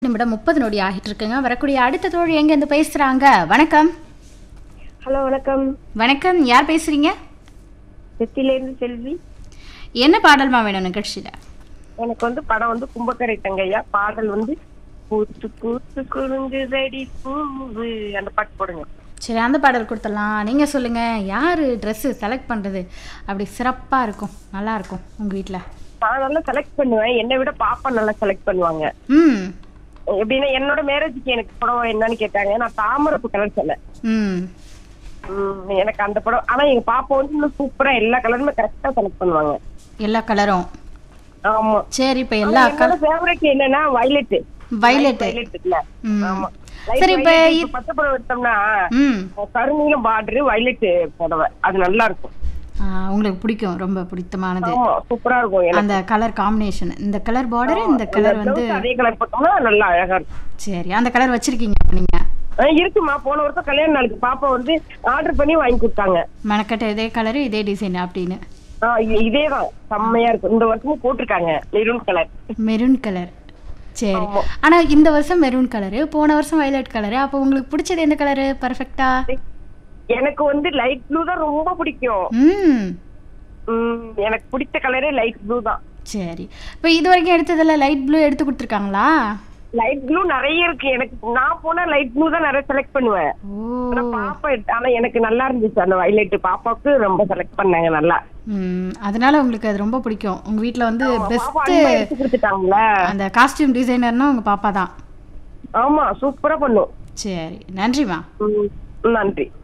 நிமிடம் முப்பது நொடி ஆகிட்டு இருக்குங்க வரக்கூடிய அடுத்த தோழி எங்க இருந்து பேசுறாங்க வணக்கம் ஹலோ வணக்கம் வணக்கம் யார் பேசுறீங்க செத்திலேருந்து செல்வி என்ன பாடல்மா வேணும் நிகழ்ச்சியில எனக்கு வந்து படம் வந்து கும்பக்கரை தங்கையா பாடல் வந்து கூத்து கூத்து குறுங்குதடி பூவு அந்த பாட்டு போடுங்க சரி அந்த பாடல் கொடுத்துடலாம் நீங்க சொல்லுங்க யாரு Dress செலக்ட் பண்றது அப்படி சிறப்பா இருக்கும் நல்லா இருக்கும் உங்க வீட்ல நான் நல்லா செலக்ட் பண்ணுவேன் என்னை விட பாப்பா நல்லா செலக்ட் பண்ணுவாங்க ம் எப்படின்னா என்னோட மேரேஜுக்கு எனக்கு படம் என்னன்னு கேட்டாங்க நான் தாமரப்பு கலர் சொன்னேன் ம் உம், எனக்கு அந்த படம் ஆனா எங்க பாப்பா வந்து இன்னும் சூப்பரா எல்லா கலருமே கரெக்டா செலக்ட் பண்ணுவாங்க எல்லா கலரும் ஆமா சரி இப்ப எல்லா ஆனா என்னோட ஃபேவரட் என்னன்னா வயலட் வயலட் வயலட் இல்ல ம் ஆமா சரி, இப்ப இ- பச்சை புடவை எடுத்தோம்னா ம் கருநீலம் பார்டர் வயலட் புடவை அது நல்லா இருக்கும் ஆ, உங்களுக்கு பிடிக்கும் ரொம்ப பிடித்தமானது ஆமா சூப்பரா இருக்கும் எனக்கு அந்த கலர் காம்பினேஷன் இந்த கலர் பார்டர் இந்த கலர் வந்து blouse அதே கலர் போட்டோம்னா நல்லா அழகா இருக்கும் சரி அந்த கலர் வச்சிருக்கீங்க அப்ப நீங்க ஆ, இருக்குமா போன வருஷம் கல்யாண நாளுக்கு பாப்பா வந்து ஆர்டர் பண்ணி வாங்கி கொடுத்தாங்க மெனக்கட்ட இதே கலர் இதே டிசைன் அப்படின்னு ஆ, இ- இதேதான் செம்மையா இருக்கும் இந்த வருஷமும் போட்டிருக்காங்க மெரூன் கலர் மெரூன் கலர் சரி ஆமா. ஆனா இந்த வருஷம் மெரூன் கலரு போன வருஷம் வயலட் கலரு அப்போ உங்களுக்கு பிடிச்சது எந்த கலரு பர்ஃபெக்டா எனக்கு வந்து லைட் ப்ளூ தான் ரொம்ப பிடிக்கும் ம் உம், எனக்கு பிடிச்ச கலரே லைட் ப்ளூ தான் சரி இப்போ இது வரைக்கும் எடுத்ததுல லைட் ப்ளூ எடுத்து கொடுத்துருக்காங்களா லைட் ப்ளூ நிறைய இருக்கு எனக்கு நான் போனா லைட் ப்ளூ தான் நிறைய செலக்ட் பண்ணுவேன் ஓ ஆனா பாப்பா எடுத்த- ஆனா எனக்கு நல்லா இருந்துச்சு அந்த வயலட் பாப்பாவுக்கு ரொம்ப செலக்ட் பண்ணாங்க நல்லா ம் அதனால உங்களுக்கு அது ரொம்ப பிடிக்கும் உங்க வீட்ல வந்து பாப்பா பெஸ்ட் அன்பா எடுத்து கொடுத்துட்டாங்களா அந்த காஸ்டியூம் டிசைனர்னா உங்க பாப்பா தான் ஆமா சூப்பரா பண்ணும் சரி நன்றிம்மா உம், நன்றி